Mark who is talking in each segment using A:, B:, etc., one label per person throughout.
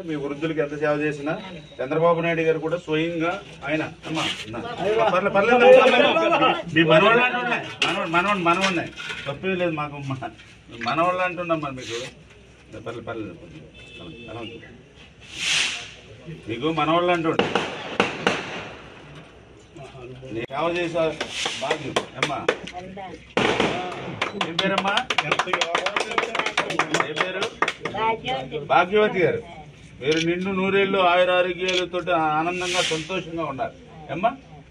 A: మీ వృద్ధులకి ఎంత సేవ చేసినా చంద్రబాబు నాయుడు గారు కూడా స్వయంగా ఆయన అమ్మా నా. పర్లే, పర్లేదు, పర్లేదు. మీ మనవాళ్ళు అంటున్నాయి మనవాళ్ళు మనవాళ్ళు మనవాడినాయి తప్పేం లేదు మాకు మ- మనవాళ్ళు అంటున్నాం మరి మీకు పర్లేదు పర్లేదు పర్లేదు. మీకు మనవాళ్ళు అంటుండే నీ సేవ చేసే భాగ్యం అమ్మా ఏం పేరమ్మా ఏం పేరు భాగ్యవతి గారు మీరు నిండు నూరేళ్ళు ఆయుర ఆరోగ్యాలతో ఆనందంగా సంతోషంగా ఉండాలి ఏమ్మా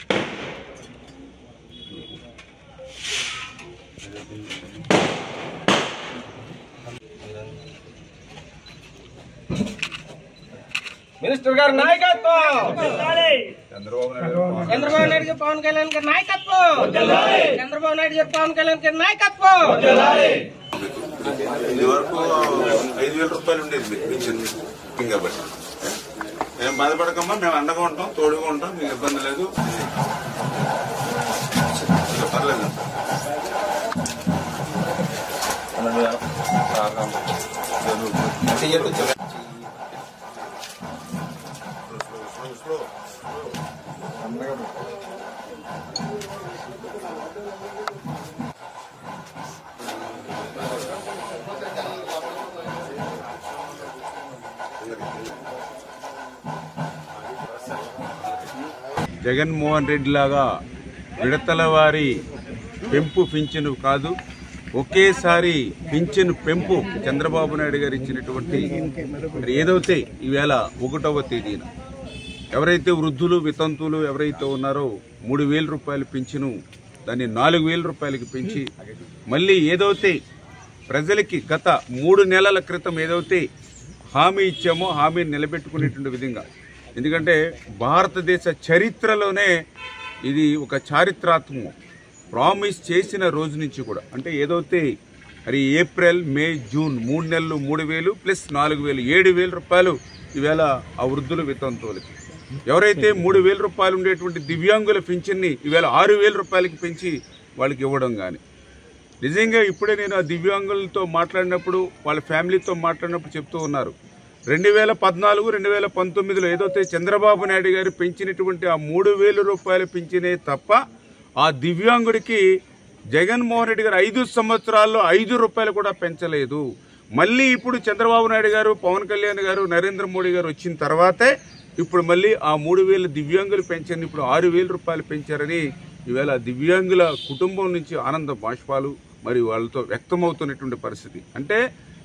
B: మినిస్టర్ గారి నాయకత్వం
A: చంద్రబాబు నాయుడు గారు
B: చంద్రబాబు నాయుడు గారి పవన్ కళ్యాణ్ గారి నాయకత్వం చంద్రబాబు నాయుడు గారి పవన్ కళ్యాణ్ గారి నాయకత్వం
A: ఇది వరకు ఐదు వేల రూపాయలు ఉండేది మీకు పింఛన్ కాబట్టి మేము బాధపడకమ్మా మేము అండగా ఉంటాం తోడుగా ఉంటాం మీకు ఇబ్బంది లేదు ఇక పర్లేదు జగన్మోహన్ రెడ్డి లాగా విడతల వారి పెంపు పింఛను కాదు ఒకేసారి పింఛను పెంపు చంద్రబాబు నాయుడు గారు ఇచ్చినటువంటి మరి ఏదైతే ఈవేళ ఒకటవ తేదీన ఎవరైతే వృద్ధులు వితంతువులు ఎవరైతే ఉన్నారో మూడు వేల రూపాయలు పింఛను దాన్ని నాలుగు వేల రూపాయలకి పెంచి మళ్ళీ ఏదైతే ప్రజలకి గత మూడు నెలల క్రితం ఏదైతే హామీ ఇచ్చామో హామీని నిలబెట్టుకునేటువంటి విధంగా ఎందుకంటే భారతదేశ చరిత్రలోనే ఇది ఒక చారిత్రాత్మకం ప్రామిస్ చేసిన రోజు నుంచి కూడా అంటే ఏదైతే మరి ఏప్రిల్ మే జూన్ మూడు నెలలు మూడు వేలు ప్లస్ నాలుగు వేలు ఏడు వేల రూపాయలు ఈవేళ ఆ వృద్ధుల వితంతువులకి ఎవరైతే మూడు వేల రూపాయలు ఉండేటువంటి దివ్యాంగుల పింఛన్ని ఈవేళ ఆరు వేల రూపాయలకి పెంచి వాళ్ళకి ఇవ్వడం కానీ నిజంగా ఇప్పుడే నేను ఆ దివ్యాంగులతో మాట్లాడినప్పుడు వాళ్ళ ఫ్యామిలీతో మాట్లాడినప్పుడు చెప్తూ ఉన్నారు రెండు వేల పద్నాలుగు రెండు వేల పంతొమ్మిదిలో ఏదైతే చంద్రబాబు నాయుడు గారు పెంచినటువంటి ఆ మూడు వేల రూపాయలు పెంచినే తప్ప ఆ దివ్యాంగుడికి జగన్మోహన్ రెడ్డి గారు ఐదు సంవత్సరాల్లో ఐదు రూపాయలు కూడా పెంచలేదు మళ్ళీ ఇప్పుడు చంద్రబాబు నాయుడు గారు పవన్ కళ్యాణ్ గారు నరేంద్ర మోడీ గారు వచ్చిన తర్వాతే ఇప్పుడు మళ్ళీ ఆ మూడు వేల దివ్యాంగులు పెంచారు ఇప్పుడు ఆరు వేల రూపాయలు పెంచారని ఈవేళ దివ్యాంగుల కుటుంబం నుంచి ఆనంద బాష్పాలు మరి వాళ్ళతో వ్యక్తమవుతున్నటువంటి పరిస్థితి అంటే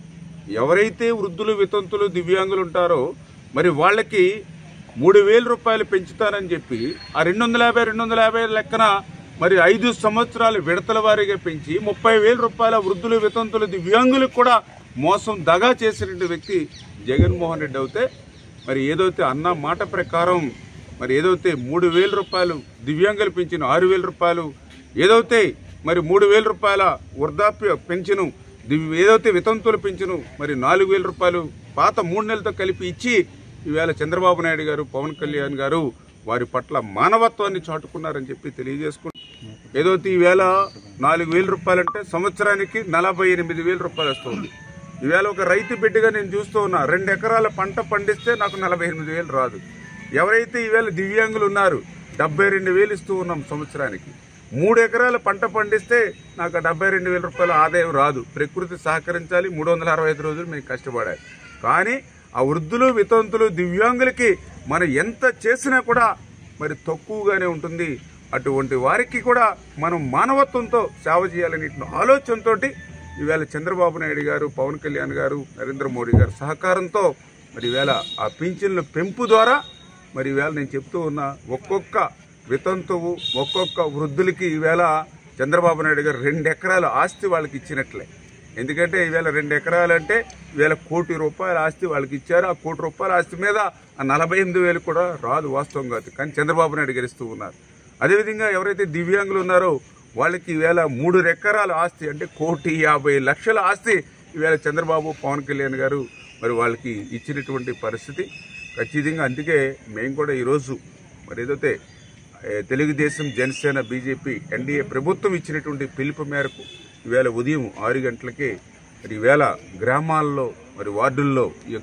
A: ఎవరైతే వృద్ధులు వితంతులు దివ్యాంగులు ఉంటారో మరి వాళ్ళకి మూడు వేల రూపాయలు పెంచుతారని చెప్పి ఆ రెండు వందల యాభై రెండు వందల యాభై లెక్కన మరి ఐదు సంవత్సరాలు విడతల వారీగా పెంచి ముప్పై వేల రూపాయల వృద్ధులు వితంతులు దివ్యాంగులకు కూడా మోసం దగా చేసినటువంటి వ్యక్తి జగన్మోహన్ రెడ్డి అయితే మరి ఏదైతే అన్న మాట ప్రకారం మరి ఏదైతే మూడు వేల రూపాయలు దివ్యాంగులు పెంచిన ఆరు వేల రూపాయలు ఏదైతే మరి మూడు వేల రూపాయల వృద్ధాప్య పెన్షను దివ్- ఏదైతే వితంతుల పెంచును మరి నాలుగు వేల రూపాయలు పాత మూడు నెలలతో కలిపి ఇచ్చి ఈవేళ చంద్రబాబు నాయుడు గారు పవన్ కళ్యాణ్ గారు వారి పట్ల మానవత్వాన్ని చాటుకున్నారని చెప్పి తెలియజేసుకుంటూ ఏదైతే ఈవేళ నాలుగు వేల రూపాయలంటే సంవత్సరానికి నలభై ఎనిమిది వేల రూపాయలు వస్తుంది ఈవేళ ఒక రైతు బిడ్డగా నేను చూస్తూ ఉన్నా రెండు ఎకరాల పంట పండిస్తే నాకు నలభై ఎనిమిది వేలు రాదు ఎవరైతే ఈవేళ దివ్యాంగులు ఉన్నారు డెబ్బై రెండు వేలు ఇస్తూ ఉన్నాం సంవత్సరానికి మూడు ఎకరాల పంట పండిస్తే నాకు ఆ డెబ్బై రెండు వేల రూపాయల ఆదాయం రాదు ప్రకృతి సహకరించాలి మూడు వందల అరవై ఐదు రోజులు మేము కష్టపడాలి కానీ ఆ వృద్ధులు వితంతులు దివ్యాంగులకి మనం ఎంత చేసినా కూడా మరి తక్కువగానే ఉంటుంది అటువంటి వారికి కూడా మనం మానవత్వంతో సేవ చేయాలనే ఆలోచనతో ఈవేళ చంద్రబాబు నాయుడు గారు పవన్ కళ్యాణ్ గారు నరేంద్ర మోడీ గారు సహకారంతో మరి ఈవేళ ఆ పింఛన్ల పెంపు ద్వారా మరి ఈవేళ నేను చెప్తూ ఉన్నా ఒక్కొక్క వితంతువు ఒక్కొక్క వృద్ధులకి ఈవేళ చంద్రబాబు నాయుడు గారు రెండు ఎకరాల ఆస్తి వాళ్ళకి ఇచ్చినట్లే ఎందుకంటే ఈవేళ రెండు ఎకరాలు అంటే ఈవేళ కోటి రూపాయల ఆస్తి వాళ్ళకి ఇచ్చారు ఆ కోటి రూపాయల ఆస్తి మీద ఆ నలభై ఎనిమిది వేలు కూడా రాదు వాస్తవం కాదు కానీ చంద్రబాబు నాయుడు గారు ఇస్తూ ఉన్నారు అదేవిధంగా ఎవరైతే దివ్యాంగులు ఉన్నారో వాళ్ళకి ఈవేళ మూడు ఎకరాల ఆస్తి అంటే కోటి యాభై లక్షల ఆస్తి ఈవేళ చంద్రబాబు పవన్ కళ్యాణ్ గారు మరి వాళ్ళకి ఇచ్చినటువంటి పరిస్థితి ఖచ్చితంగా అందుకే మేము కూడా ఈరోజు మరి ఏదైతే ఏ, తెలుగుదేశం జనసేన బీజేపీ ఎన్డీఏ ప్రభుత్వం ఇచ్చినటువంటి పిలుపు మేరకు ఈవేళ ఉదయం ఆరు గంటలకే మరి ఈవేళ గ్రామాల్లో మరి వార్డుల్లో ఈ యొక్క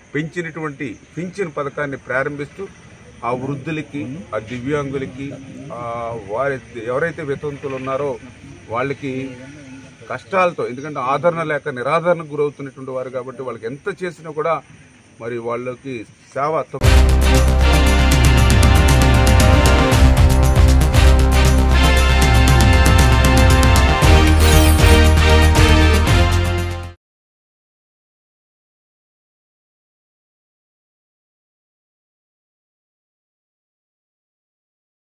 A: పెంచినటువంటి పింఛన్ పథకాన్ని ప్రారంభిస్తూ ఆ వృద్ధులకి ఆ దివ్యాంగులకి ఆ వారి ఎవరైతే వితంతులు ఉన్నారో వాళ్ళకి కష్టాలతో ఎందుకంటే ఆదరణ లేక నిరాదరణకు గురవుతున్నటువంటి వారు కాబట్టి వాళ్ళకి ఎంత చేసినా కూడా మరి వాళ్ళకి సేవ తక్కువ